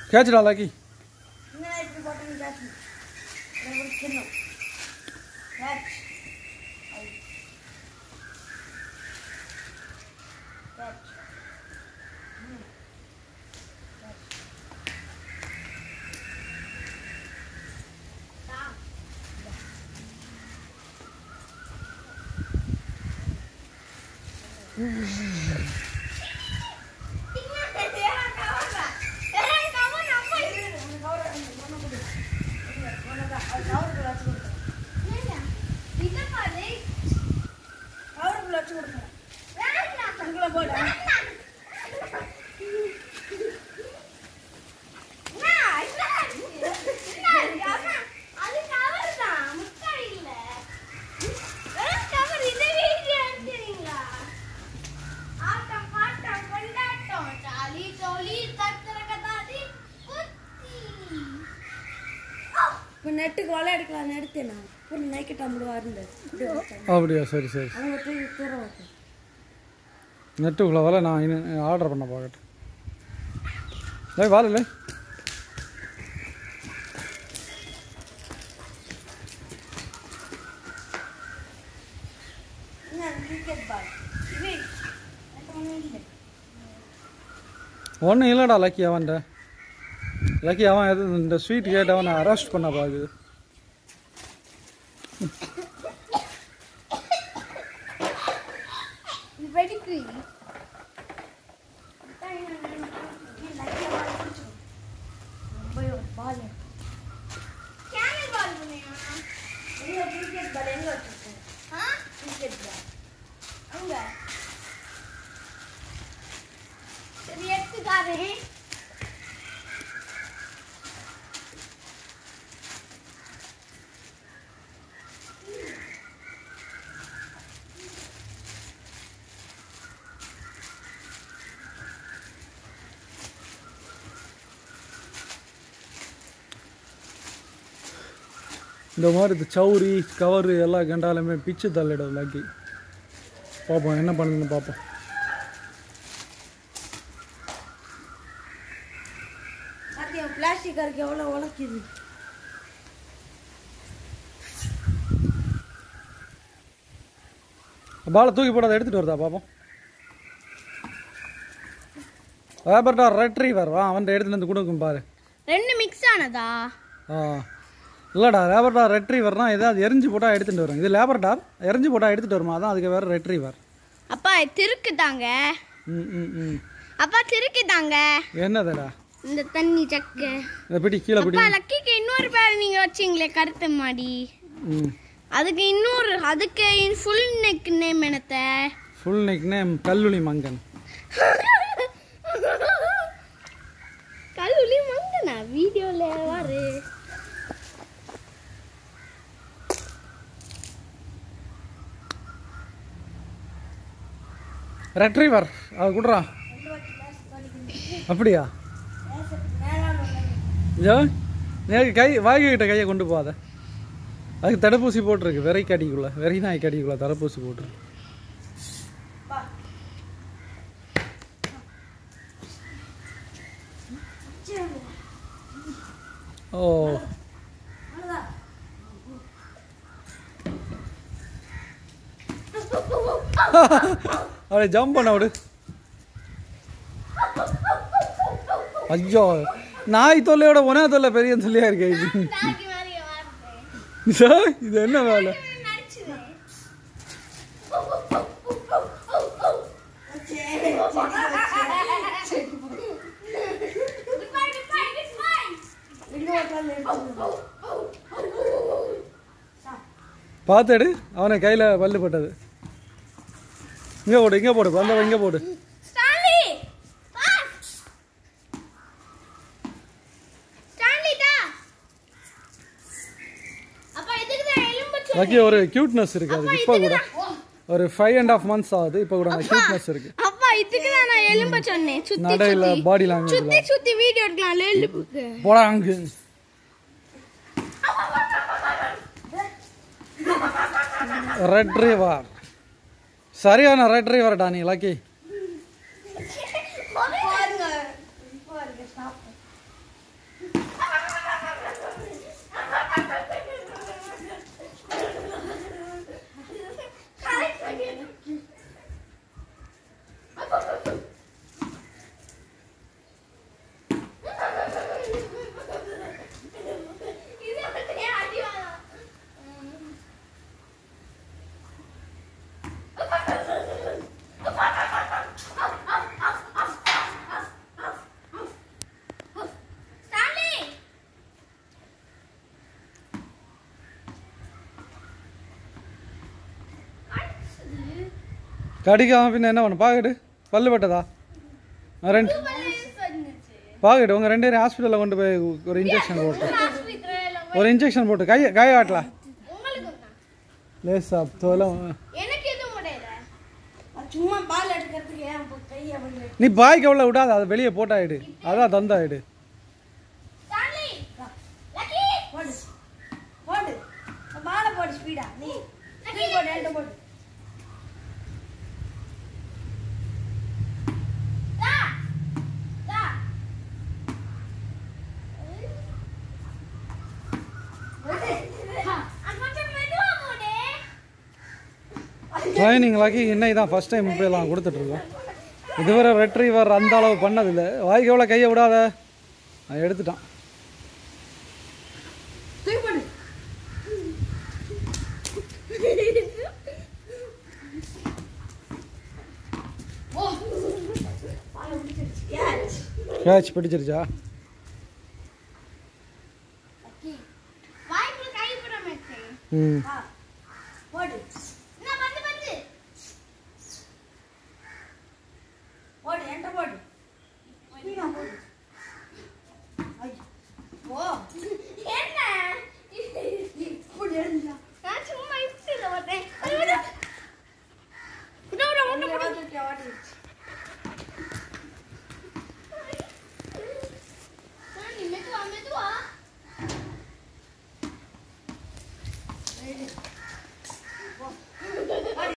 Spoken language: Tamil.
கேட்சுடா லாக்கி என்ன இப்படி போட்டேன்னு கேட்ச் ஒரு சின்னம் கேட்ச் கேட்ச் ஆட்டம் பாட்டம் கொண்டாட்டம் ஜாலி ஜோலி தத்திரகதாதி குத்தி இப்போ நெட்டுக்கு வலை எடுக்கலாம் எடுத்தேனா இப்போ நைக்கிட்ட முடிவாருந்த அப்படியா சரி சரி அவங்க தூக்கி தூர வைக்க நெட்டுக்குள்ள வர நான் இன்னும் ஆர்டர் பண்ண பார்க்கட்டும் ஏய் வாழல என்ன கிரிக்கெட் பால் இது ஒன்றும் இல்லை ஒன்றும் இல்லைடா லக்கி அவன்கிட்ட லக்கி அவன் எது இந்த ஸ்வீட் கேட்டு அவனை அரெஸ்ட் பண்ண பார்க்குது வெடிக்கு பால் கேமல் பால் பண்ணியா எங்க கிரிக்கெட் பால் எங்க வச்சிருக்கேன் ஆ கிரிக்கெட் பால் அங்க சரி எடுத்துக்காரு இந்த மாதிரி இந்த சௌரி கவரு எல்லாம் கண்டாலுமே பிச்சு தள்ளிடும் லக்கி பார்ப்போம் என்ன பண்ணுதுன்னு பார்ப்போம் சத்தியம் பிளாஸ்டிக் இருக்கு எவ்வளோ உழைக்குது பாலை தூக்கி போடாத எடுத்துகிட்டு வருதா பார்ப்போம் வேபர்டா ரெட்ரீவர் வா அவன்கிட்ட எடுத்துட்டு வந்து கொடுக்கும் பாரு ரெண்டு மிக்ஸ் ஆனதா ஆ இல்லைடா லேபர்டா ரெட்ரீவர்னா ஏதாவது எரிஞ்சு போட்டால் எடுத்துகிட்டு வரும் இது லேபர்டா எரிஞ்சு போட்டால் எடுத்துகிட்டு வருமா அதான் அதுக்கு வேறு ரெட்ரீவர் அப்பா திருக்கு தாங்க ம் ம் ம் அப்பா திருக்கு தாங்க என்னதுடா இந்த தண்ணி சக்கு இதை பிடி கீழே பிடி அப்பா லக்கிக்கு இன்னொரு பேர் நீங்க வச்சீங்களே கருத்து மாடி ம் அதுக்கு இன்னொரு அதுக்கு ஃபுல் நெக் நேம் என்னத்த ஃபுல் நெக் நேம் கல்லுளி மங்கன் கல்லூலி மங்கனா வீடியோல வாரு ரெட்ரீவர் அது கொடுறா அப்படியா ஐயோ எனக்கு கை வாய்கிட்ட கையை கொண்டு போகாத அதுக்கு தடுப்பூசி போட்டிருக்கு வெறை கடிக்குள்ள வெறி நாய் கடிக்குள்ள தடுப்பூசி போட்டிருக்கு ஓ அப்படியே ஜம்ப் பண்ண விடு ஐயோ நாய் தொல்லையோட உன தொல்லை பெரிய தொல்லையா இருக்கே இது இதோ, இது என்ன வேலை பார்த்துடு அவனை கையில் பல்லு பட்டது இங்கே போடு இங்கே போடு பல்ல இங்கே போடு ஸ்டான்லி பாஸ் ஸ்டான்லி டா அப்பா எதுக்கு தான் எலும்பு சொ- லக்கி ஒரு கியூட்னஸ் இருக்கு அதுக்கு இப்போ கூட ஒரு ஃபைவ் அண்ட் ஆஃப் மந்த்ஸ் ஆகுது இப்போ கூட அந்த கியூட்னஸ் இருக்கு அப்பா இதுக்கு தான் நான் எலும்ப சொன்னேன் சுத்தி நடையில் சுத்தி பாடி லாங்குவேஜ் சுத்தி சுத்தி வீடியோ எடுக்கலாம் எலும்புக்கு போடா அங்கு ரெட் ட்ரைவர் சரியான ரெட் ட்ரைவர்டா நீ லக்கி கடிக்காம பின்ன என்ன பண்ணு பாக்கெட்டு பல்லு பட்டதா ஆ, ரெண்டு பாக்கெட்டு உங்கள் ரெண்டு பேரும் ஹாஸ்பிட்டலில் கொண்டு போய் ஒரு இன்ஜெக்ஷன் போட்டு ஒரு இன்ஜெக்ஷன் போட்டு கை கை காட்டலாம் லேசா தோலை எனக்கு எதுவும் முடியல சும்மா பால் எடுக்கிறதுக்கு ஏன் இப்போ கையை அப்படி நீ பாய்க்கு எவ்வளோ விடாத அதை வெளியே போட்டாயிடு அதான் தந்தாயிடு சார்லி லக்கி போடு போடு பாலை போடு ஸ்பீடா நீ நீ போடு என்கிட்ட போடு தா தா அது கொஞ்சம் மெதுவா போடு ட்ரைனிங் வாக்கி இன்னைக்கு தான் ஃபஸ்ட் டைம் இப்படியெல்லாம் கொடுத்துட்ருக்கோம் இதுவரை ரெட்ரீவர் அந்த அளவு பண்ணதில்லை வாய்க்கு எவ்வளோ கையை விடாத நான் எடுத்துட்டான் தூக்கி போடு பாலை பிடிச்சிருச்சு கேட்ச் கேட்ச் பிடிச்சிருச்சா வாய்க்குள்ள கை போடாம இருக்கு ம் ஆ